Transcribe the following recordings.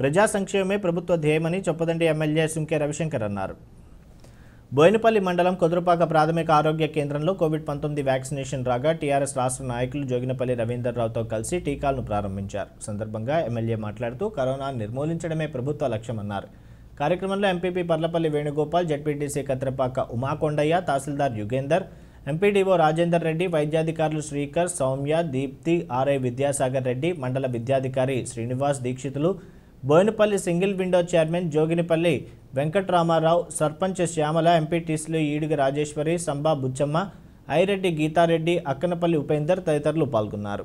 ప్రజా సంక్షేమమే ప్రభుత్వ ధ్యేయమని చొప్పదండి ఎమ్మెల్యే సుంకే రవిశంకర్ అన్నారు బోయినపల్లి మండలం కుదురుపాక ప్రాథమిక ఆరోగ్య కేంద్రంలో కోవిడ్ పంతొమ్మిది వ్యాక్సినేషన్ రాగా టీఆర్ఎస్ రాష్ట్ర నాయకులు జోగినపల్లి రవీందర్రావుతో కలిసి టీకాలను ప్రారంభించారు సందర్భంగా ఎమ్మెల్యే మాట్లాడుతూ కరోనా నిర్మూలించడమే ప్రభుత్వ లక్ష్యమన్నారు కార్యక్రమంలో ఎంపీపీ పర్లపల్లి వేణుగోపాల్ జడ్పీటీసీ కత్రపాక ఉమాకొండయ్య తహసీల్దార్ యుగేందర్ ఎంపీడీఓ రాజేందర్ రెడ్డి వైద్యాధికారులు శ్రీకర్ సౌమ్య దీప్తి ఆర్ఐ విద్యాసాగర్ రెడ్డి మండల విద్యాధికారి Srinivas Dikshitulu Boinapalli single window chairman Joginipalli Venkatramarao sarpanch Shyamala ఎంపీటీసీలు ఈడుగ రాజేశ్వరి సంబా బుచ్చమ్మ ఐరెడ్డి గీతారెడ్డి అక్కనపల్లి ఉపేందర్ తదితరులు పాల్గొన్నారు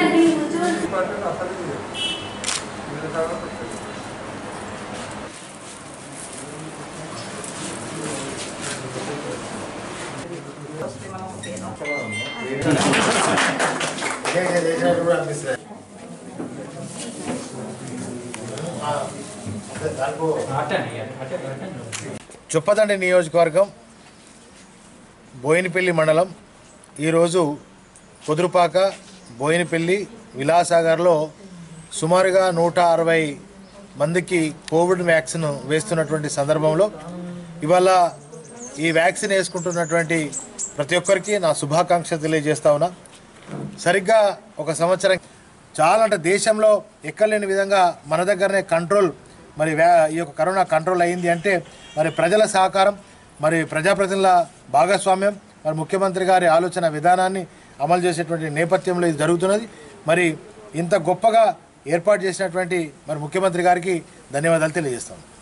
చొప్పదండి నియోజకవర్గం బోయినపల్లి మండలం ఈరోజు కుదురుపాక బోయినపల్లి విలాసాగర్లో సుమారుగా నూట అరవై మందికి కోవిడ్ వ్యాక్సిన్ వేస్తున్నటువంటి సందర్భంలో ఇవాళ ఈ వ్యాక్సిన్ వేసుకుంటున్నటువంటి ప్రతి ఒక్కరికి నా శుభాకాంక్షలు తెలియజేస్తా ఉన్నా సరిగ్గా ఒక సంవత్సరం చాలా అంటే దేశంలో ఎక్కలేని విధంగా మన దగ్గరనే కంట్రోల్ మరి వ్యా- ఈ యొక్క కరోనా కంట్రోల్ అయింది అంటే మరి ప్రజల సహకారం మరి ప్రజాప్రతినిధుల భాగస్వామ్యం మరి ముఖ్యమంత్రి గారి ఆలోచన విధానాన్ని అమలు చేసేటువంటి నేపథ్యంలో ఇది జరుగుతున్నది మరి ఇంత గొప్పగా ఏర్పాటు చేసినటువంటి మరి ముఖ్యమంత్రి గారికి ధన్యవాదాలు తెలియజేస్తాను